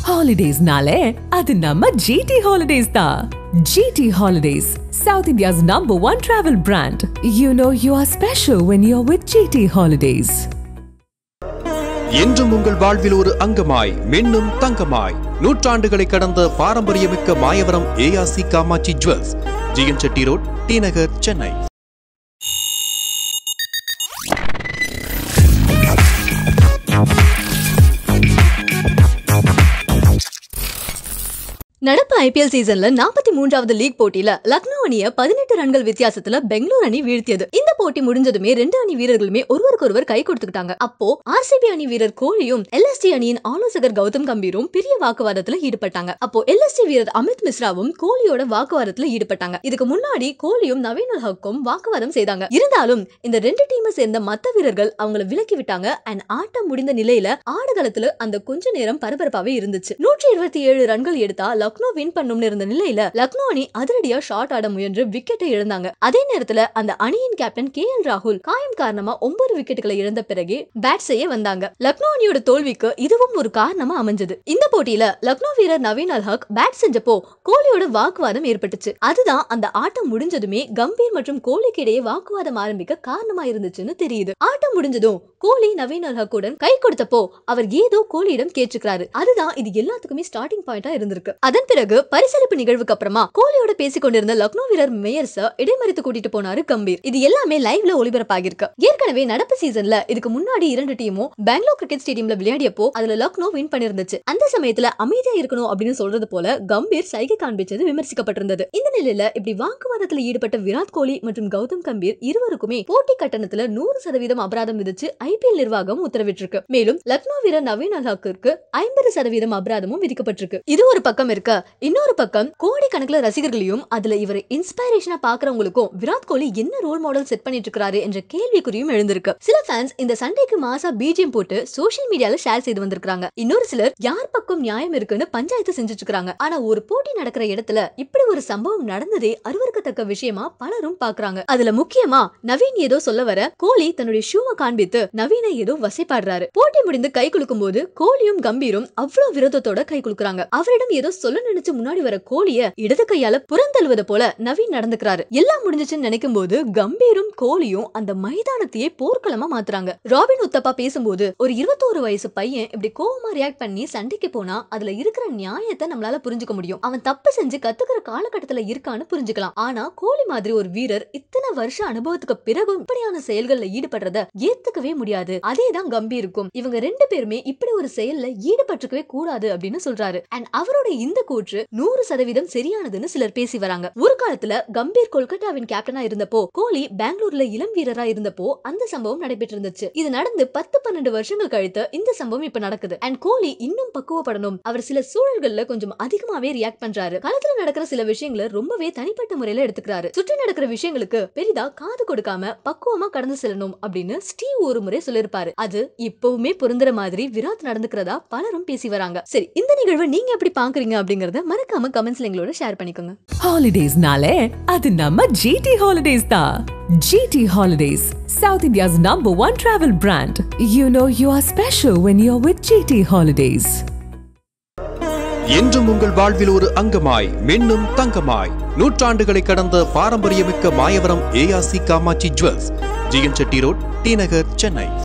ஹாலிடேஸ்னாலே அது நம்ம ஜிடி ஹாலிடேஸ் தான் GT holidays South India's number one travel brand you know you are special when you are with GT holidays என்றும் உங்கள் வாழ்வில் ஒரு அங்கமாய் மின்னும் தங்கமாய் நூற்றாண்டுகளை கடந்த பாரம்பரியமிக்க Mayavaram ARC Kamatchi jewels GN Chetty road T Nagar Chennai நடப்பு ஐபிஎல் சீசன்ல நாற்பத்தி மூன்றாவது லீக் போட்டியில லக்னோ அணிய பதினெட்டு ரன்கள் வித்தியாசத்துல பெங்களூர் அணி வீழ்த்தியது இந்த போட்டி முடிஞ்சதுமே ரெண்டு அணி வீரர்களுமே ஒருவருக்கொருவர் கை கொடுத்துக்கிட்டாங்க அப்போ ஆர்சிபி அணி வீரர் கோலியும் எல்எஸ்டி அணியின் ஆலோசகர் கௌதம் கம்பீரும் பெரிய வாக்குவாதத்துல ஈடுபட்டாங்க அப்போ எல்எஸ்டி வீரர் அமித் மிஸ்ராவும் கோலியோட வாக்குவாதத்துல ஈடுபட்டாங்க இதுக்கு முன்னாடி கோலியும் நவீன் உல் ஹக்கும் வாக்குவாதம் செய்தாங்க இருந்தாலும் இந்த ரெண்டு டீமை சேர்ந்த மத்த வீரர்கள் அவங்கள விலக்கி விட்டாங்க அண்ட் ஆட்டம் முடிந்த நிலையில ஆடுகளத்துல அந்த கொஞ்ச நேரம் பரபரப்பாவே இருந்துச்சு நூற்றி இருபத்தி ஏழு ரன்கள் எடுத்தா லக்னோ வின் பண்ணும்னு இருந்த நிலையில லக்னோ அணி அதிரடியா ஷாட் ஆட முயன்று விக்கெட்டை இழந்தாங்க அதே நேரத்துல அந்த அணியின் கேப்டன் கே எல் ராகுல் காயம் காரணமா ஒன்பது விக்கெட்டுகளை இழந்த பிறகு பேட் செய்ய வந்தாங்க லக்னோ அணியோட தோல்விக்கு இதுவும் ஒரு காரணமா அமைஞ்சது இந்த போட்டியில லக்னோ வீரர் நவீன் அல் ஹக் பேட் செஞ்சப்போ கோலியோட வாக்குவாதம் ஏற்பட்டுச்சு அதுதான் அந்த ஆட்டம் முடிஞ்சதுமே கம்பீர் மற்றும் கோலிக்கு இடையே வாக்குவாதம் ஆரம்பிக்க காரணமா இருந்துச்சுன்னு தெரியுது ஆட்டம் முடிஞ்சதும் கோலி நவீன் அல் ஹக்குடன் கை கொடுத்தப்போ அவர் ஏதோ கோலியிடம் கேட்டுக்கிறாரு அதுதான் இது எல்லாத்துக்குமே ஸ்டார்டிங் பாயிண்டா இருந்திருக்கு அதன் பிறகு பரிசளிப்பு நிகழ்வுக்கு அப்புறமா கோலியோட பேசிக் கொண்டிருந்த லக்னோ வீரர் மேயர்ஸ இடைமறித்து கூட்டிட்டு போனாரு கம்பீர் இது எல்லாமே லைவ்ல ஒளிபரப்பாகிருக்கு ஏற்கனவே நடப்பு சீசன்ல இதுக்கு முன்னாடி இரண்டு டீமும் பெங்களூர் கிரிக்கெட் ஸ்டேடியம்ல விளையாடியப்போ அதுல லக்னோ வின் பண்ணிருந்துச்சு அந்த சமயத்துல அமைதியா இருக்கணும் அப்படின்னு சொல்றது போல கம்பீர் சைகை காண்பிச்சது விமர்சிக்கப்பட்டிருந்தது இந்த நிலையில இப்படி வாக்குவாதத்துல ஈடுபட்ட விராட் கோலி மற்றும் கௌதம் கம்பீர் இருவருக்குமே போட்டி கட்டணத்துல நூறு சதவீதம் அபராதம் விதிச்சு ஐபிஎல் நிர்வாகம் உத்தரவிட்டிருக்கு மேலும் லக்னோ வீரர் நவீன் அல் ஹக்கிற்கு ஐம்பது சதவீதம் அபராதமும் விதிக்கப்பட்டிருக்கு இது ஒரு பக்கம் இருக்க இன்னொரு பக்கம் கோடி கணக்குல ரசிகர்களையும் அதுல இவரை இன்ஸ்பைரேஷனா பாக்குறவங்களுக்கும் விராட் கோலி என்ன ரோல் மாடல் செட் பண்ணிட்டு இருக்காரு என்ற கேள்விக்குறியும் எழுந்திருக்கு சில ஃபேன்ஸ் இந்த சண்டைக்கு மாசா பிஜிஎம் போட்டு சோஷியல் மீடியால ஷேர் செய்து வந்திருக்காங்க இன்னொரு சிலர் யார் பக்கம் நியாயம் இருக்குன்னு பஞ்சாயத்து செஞ்சுட்டு இருக்காங்க ஆனா ஒரு போட்டி நடக்கிற இடத்துல இப்படி ஒரு சம்பவம் நடந்ததே அருவருக்கத்தக்க விஷயமா பலரும் பாக்குறாங்க அதுல முக்கியமா நவீன் ஏதோ சொல்ல வர கோலி தன்னுடைய ஷூவை காண்பித்து நவீனை ஏதோ வசைப்பாடுறாரு போட்டி முடிந்து கை குலுக்கும் போது கோலியும் கம்பீரும் அவ்வளவு விரோதத்தோட கை குலுக்குறாங்க அவரிடம் ஏதோ சொல்ல நினைச்சு முன்னாடி வர கோலிய இடது கையால புறந்தழுவது போல நவீன் நடந்துக்கிறாரு எல்லாம் முடிஞ்சிச்சுன்னு நினைக்கும் போது கம்பீரும் கோலியும் அந்த மைதானத்தையே போர்க்களமா மாத்துறாங்க ராபின் உத்தப்பா பேசும்போது ஒரு இருபத்தோரு வயசு பையன் இப்படி கோவமா ரியாக்ட் பண்ணி சண்டைக்கு போனா அதுல இருக்கிற நியாயத்தை நம்மளால புரிஞ்சுக்க முடியும் அவன் தப்பு செஞ்சு கத்துக்கிற காலகட்டத்துல இருக்கான்னு புரிஞ்சுக்கலாம் ஆனா கோலி மாதிரி ஒரு வீரர் இத்தனை வருஷ அனுபவத்துக்கு பிறகும் இப்படியான செயல்கள்ல ஈடுபடுறத ஏத்துக்கவே முடியாது அதேதான் கம்பீருக்கும் இவங்க ரெண்டு பேருமே இப்படி ஒரு செயல்ல ஈடுபட்டிருக்கவே கூடாது அப்படின்னு சொல்றாரு அண்ட் அவரோட இந்த கூற்று நூறு சதவீதம் சரியானதுன்னு சிலர் பேசி வராங்க ஒரு காலத்துல கம்பீர் கொல்கத்தாவின் கேப்டனா இருந்தப்போ கோலி பெங்களூர்ல இளம் வீரரா இருந்தப்போ அந்த சம்பவம் நடைபெற்று இருந்துச்சு இது நடந்து பத்து பன்னெண்டு வருஷங்கள் கழித்து இந்த சம்பவம் இப்ப நடக்குது அண்ட் கோலி இன்னும் பக்குவப்படணும் அவர் சில சூழல்கள்ல கொஞ்சம் அதிகமாவே ரியாக்ட் பண்றாரு களத்துல நடக்கிற சில விஷயங்களை ரொம்பவே தனிப்பட்ட முறையில எடுத்துக்கிறாரு சுற்றி நடக்கிற விஷயங்களுக்கு பெரிதா காது கொடுக்காம பக்குவமா கடந்து செல்லணும் அப்படின்னு ஸ்டீவ் ஒரு முறை சொல்லிருப்பாரு அது இப்பவுமே பொருந்துற மாதிரி விராட் நடந்துக்கிறதா பலரும் பேசி வராங்க சரி இந்த நிகழ்வை நீங்க எப்படி பாக்குறீங்க அப்படிங்கறத மறக்காம கமெண்ட்ஸ்ல எங்களோட ஷேர் பண்ணிக்கோங்க ஹாலிடேஸ்னாலே அது நம்ம ஜிடி ஹாலிடேஸ் தான் GT holidays South India's number one travel brand you know you are special when you are with GT holidays என்றும் உங்கள் வாழ்வில் ஒரு அங்கமாய் மின்னும் தங்கமாய் நூற்றாண்டுகளை கடந்த பாரம்பரியமிக்க Mayavaram ARC Kamatchi jewels GN Chetty road T Nagar Chennai